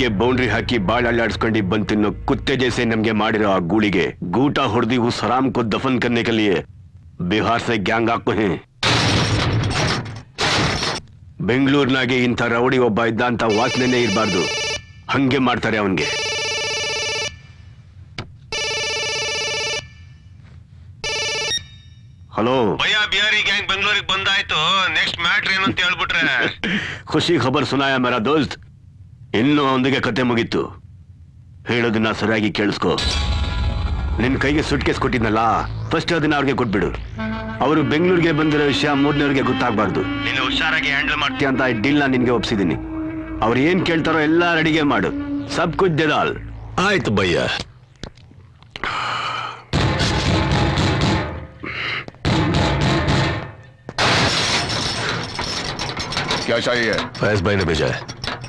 ಬೆಳಿಗ್ಗೆ ಬೌಂಡ್ರಿ ಹಾಕಿ ಬಾಳ್ ಅಳ್ಳಾಡ್ಸ್ಕೊಂಡು ಬಂದ್ ತಿನ್ನೋ ಕುತ್ತೆ जैसे ನಮ್ಗೆ ಮಾಡಿರೋ ಆ ಗೂಳಿಗೆ ಗೂಟ ಹೊಡೆದಿ उस हराम को दफन करने के लिए बिहार से ಗ್ಯಾಂಗ್ ಹಾಕು हैं ಬೆಂಗಳೂರಿನಾಗೆ ಇಂಥ ರೌಡಿ ಒಬ್ಬ ಇದ್ದ ಅಂತ ವಾಸನೆನೇ ಇರಬಾರ್ದು ಹಂಗೆ ಮಾಡ್ತಾರೆ ಅವನ್ಗೆ ಹಲೋ ಭಯ ಬಿಹಾರಿ ಗ್ಯಾಂಗ್ ಬೆಂಗಳೂರಿಗೆ ಬಂದಾಯ್ತು ನೆಕ್ಸ್ಟ್ ಮ್ಯಾಟ್ರ್ ಏನು ಅಂತ ಹೇಳ್ಬಿಟ್ರೆ ಖುಷಿ ಖಬರ್ ಸುನಾಯ ಮೇರಾ ದೋಸ್ತ್ ಇನ್ನು ಅವನಿಗೆ ಕತೆ ಮುಗೀತು ಹೇಳೋದನ್ನ ಸರಿಯಾಗಿ ಕೇಳಿಸ್ಕೊ ನಿನ್ ಕೈಗೆ ಸುಟ್ ಕೇಸ್ ಕೊಟ್ಟಿದ್ನಲ್ಲ ಫಸ್ಟ್ ಅದನ್ನ ಅವ್ರಿಗೆ ಕೊಟ್ಬಿಡು ಅವರು ಬೆಂಗಳೂರಿಗೆ ಬಂದಿರೋ ವಿಷಯ ಮೂರನೇವ್ರಿಗೆ ಗೊತ್ತಾಗ್ಬಾರ್ದು ನೀನು ಹುಷಾರಾಗಿ ಹ್ಯಾಂಡಲ್ ಮಾಡ್ತೀಯ ಅಂತ ಈ ಡೀಲ್ ನಾನು ನಿನ್ಗೆ ಒಪ್ಸಿದ್ದೀನಿ ಅವ್ರು ಏನ್ ಕೇಳ್ತಾರೋ ಎಲ್ಲ ರೆಡಿಗೆ ಮಾಡು ಸಬ್ ಕುಚ್ ದೇದಾಲ್ ಆಯ್ತು ಭಯ್ಯ क्या चाहिए फैज भाई ने भेजा है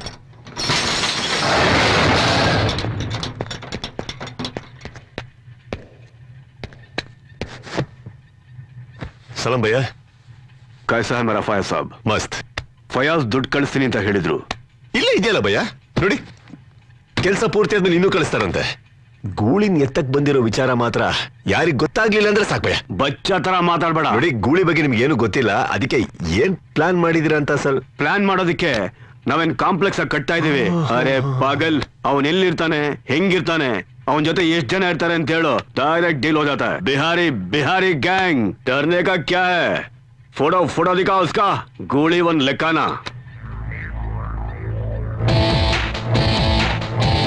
ಸಲಾಂ ಭಯ್ಯ ಕೈಸಾ ಹೈ ಮೇರಾ ಫಯಾಜ್ ಸಾಬ್ ಮಸ್ತ್ ಫಯಾಜ್ ದುಡ್ಡು ಕಳಿಸ್ತೀನಿ ಅಂತ ಹೇಳಿದ್ರು ಇಲ್ಲೇ ಇದೆಯಲ್ಲ ಭಯ್ಯ ನೋಡಿ ಕೆಲಸ ಪೂರ್ತಿ ಆದ್ಮೇಲೆ ಇನ್ನೂ ಕಳಿಸ್ತಾರಂತೆ ಗೂಳಿನ ಎತ್ತಕ್ ಬಂದಿರೋ ವಿಚಾರ ಮಾತ್ರ ಯಾರಿಗ್ ಗೊತ್ತಾಗ್ಲಿಲ್ಲ ಅಂದ್ರೆ ಸಾಕ್ ಭಯ್ಯ ಬಚ್ಚ ತರ ಮಾತಾಡ್ಬೇಡ ನೋಡಿ ಗೂಳಿ ಬಗ್ಗೆ ನಿಮ್ಗೆ ಏನು ಗೊತ್ತಿಲ್ಲ ಅದಕ್ಕೆ ಏನ್ ಪ್ಲಾನ್ ಮಾಡಿದಿರ ಅಂತ ಸರ್ ಪ್ಲಾನ್ ಮಾಡೋದಕ್ಕೆ ನಾವೇನ್ ಕಾಂಪ್ಲೆಕ್ಸ್ ಆಗಿ ಕಟ್ತಾ ಇದೀವಿ ಅರೆ ಪಾಗಲ್ ಅವನ್ ಎಲ್ಲಿರ್ತಾನೆ ಹೆಂಗಿರ್ತಾನೆ ಅವನ್ ಜೊತೆ ಎಷ್ಟ್ ಜನ ಇರ್ತಾರೆ ಅಂತ ಹೇಳು ಡೈರೆಕ್ಟ್ ಡೀಲ್ हो जाता है बिहारी बिहारी गैंग डरने का क्या है फोटो फोटो दिखाओ उसका गोली वन ಲೆಕ್ಕನ